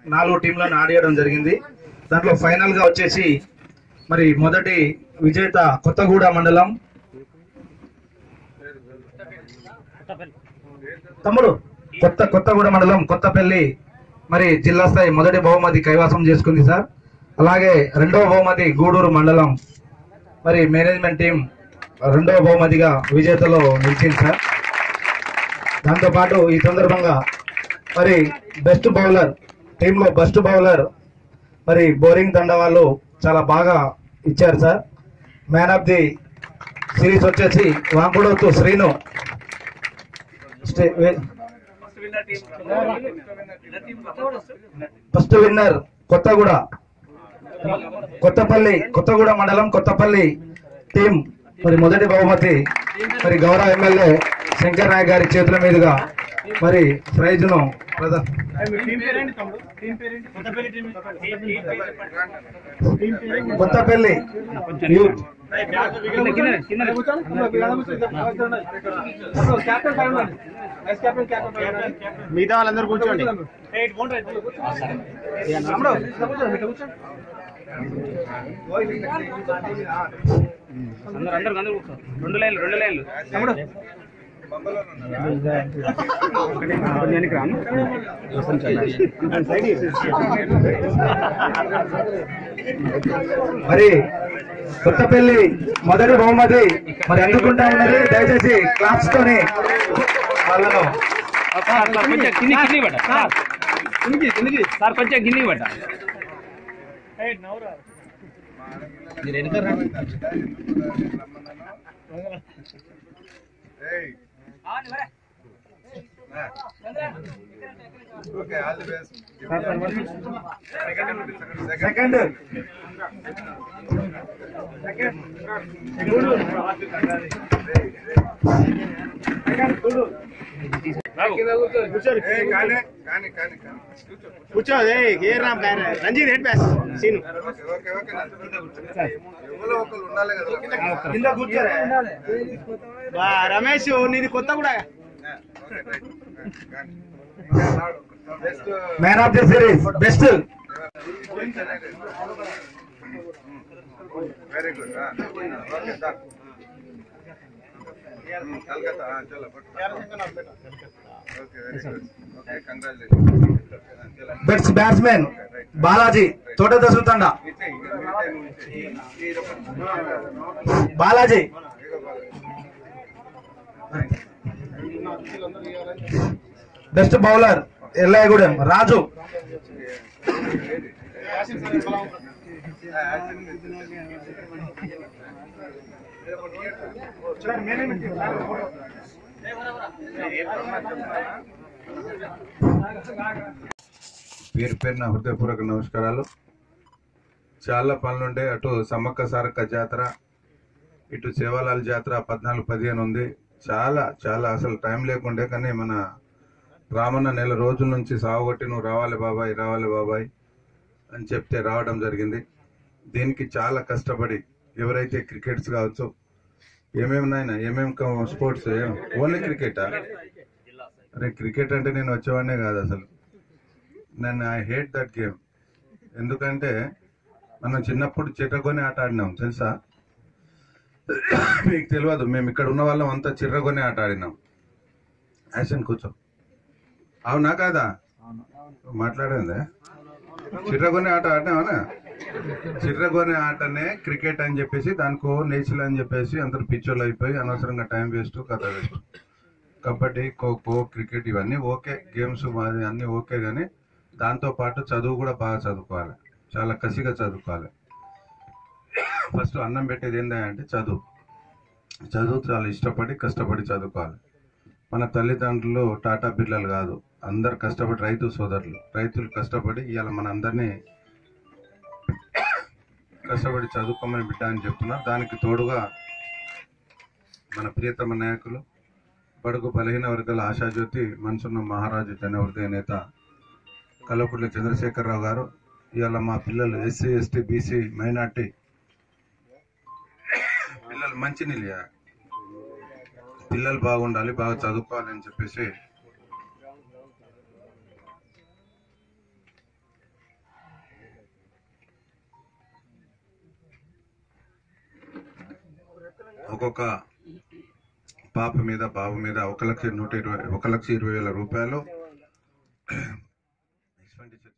నాలుగు టీంలను ఆడియడం జరిగింది దాంట్లో ఫైనల్ గా వచ్చేసి మరి మొదటి విజేత కొత్తగూడ మండలం తమ్ముడు కొత్త కొత్తగూడ మండలం కొత్తపల్లి మరి జిల్లా స్థాయి మొదటి బహుమతి కైవసం చేసుకుంది సార్ అలాగే రెండవ బహుమతి గూడూరు మండలం మరి మేనేజ్మెంట్ టీం రెండవ బహుమతిగా విజేతలో నిలిచింది సార్ దాంతో పాటు ఈ సందర్భంగా మరి బెస్ట్ బౌలర్ టీంలో బెస్ట్ బౌలర్ మరి బౌలింగ్ దండ వాళ్ళు చాలా బాగా ఇచ్చారు sir man of the series వచ్చేసి వాంకుడోతు శ్రీను స్టే- వే- ఫస్ట్ విన్నర్ కొత్తగూడ కొత్తపల్లి కొత్తగూడ మండలం కొత్తపల్లి టీం మరి మొదటి బహుమతి మరి గౌరవ ఎమ్మెల్యే శంకర్ నాయక్ గారి చేతుల మీదుగా మరి ప్రైజ్ ను ప్రదా- కొత్తపల్లి యూత్ మిగతా వాళ్ళందరూ కూర్చోండి అందరు అందరు అందరు కూర్చో రెండు లైన్లు రెండు లైన్లు మరి కొత్తపల్లి మొదటి బహుమతి మరి అందుకుంటా ఉన్నది దయచేసి క్లాప్స్ తోని వాళ్ళను సార్ సార్ కొంచెం కింది కింది పట్ట సార్ కిందికి కిందికి సార్ కొంచెం కిందికి పట్ట okay all the best second కానీ కానీ కానీ కానీ కూర్చో ఏ రామ్ రంజీత్ హెడ్ బ్యాస్ సీను ఓకే ఓకే ఓకే ఎవరో ఒకరు ఉండాలి కదా కింద కూర్చోరా బా, రమేష్ నీది కొత్త కూడా ఓకే రైట్ కానీ best man of the series best very good okay done Calcutta చలో okay very good okay congratulation best batsmen Balaji Thota Dasuthanda Balaji best bowler Yellayagudem Raju పేరు పేరున హృదయపూర్వక నమస్కారాలు చాలా పనులుండే అటు సమ్మక్క సారక్క జాతర ఇటు సేవాలాల్ జాతర పద్నాలుగు పదిహేను ఉంది చాలా చాలా అసలు టైం లేకుండే కానీ మన రామన్న నెల రోజుల నుంచి సాగుగొట్టి నువ్వు రావాలి బాబాయ్ రావాలి బాబాయ్ అని చెప్తే రావడం జరిగింది దీనికి చాలా కష్టపడి ఎవరైతే క్రికెట్స్ కావచ్చు ఏమేమి నాయన ఏమేమి స్పోర్ట్స్ ఓన్లీ క్రికెటా అరే క్రికెట్ అంటే నేను వచ్చేవాడినే కాదు అసలు నేను ఐ హేట్ దట్ గేమ్ ఎందుకంటే మనం చిన్నప్పుడు చిర్రగొని ఆట ఆడినాం తెలుసా మీకు తెలియదు మేము ఇక్కడ ఉన్న వాళ్ళం అంతా చిర్రగొని ఆట ఆడినాం యాషన్ కూర్చో అవునా కాదా మాట్లాడిందే చిర్రగొని ఆట ఆడినావనా చిర్రగొని ఆటనే క్రికెట్ అని చెప్పేసి దానికో నేచురల్ అని చెప్పేసి అందరు పిచ్చోళ్ళు అయిపోయి అనవసరంగా టైం వేస్ట్ కథ వేస్ట్ కబడ్డీ ఖోఖో క్రికెట్ ఇవన్నీ ఓకే గేమ్స్ మాది అన్నీ ఓకే కానీ దాంతో పాటు చదువు కూడా బాగా చదువుకోవాలి చాలా కసిగా చదువుకోవాలి ఫస్ట్ అన్నం పెట్టేది ఏంటంటే చదువు చదువు చాలా ఇష్టపడి కష్టపడి చదువుకోవాలి మన తల్లిదండ్రులు టాటా బిర్లలు కాదు అందరు కష్టపడి రైతు సోదరులు రైతులు కష్టపడి ఇవాళ మన అందరినీ కష్టపడి చదువుకోమని బిడ్డ అని చెప్తున్నారు దానికి తోడుగా మన ప్రియతమ నాయకులు బడుగు బలహీన వర్గాల ఆశాజ్యోతి మనసున్న మహారాజు జనవృదయ నేత కల్లపుట్ల చంద్రశేఖరరావు గారు ఇవాళ మా పిల్లలు ఎస్సీ ఎస్టీ బీసీ మైనార్టీ పిల్లలు మంచి నిలియా పిల్లలు బాగుండాలి బాగా చదువుకోవాలి అని చెప్పేసి ఒక్కొక్క పాప మీద బాబు మీద ఒక లక్ష నూట ఇరవై ఒక లక్ష ఇరవై వేల రూపాయలు ఎక్స్పెండిచర్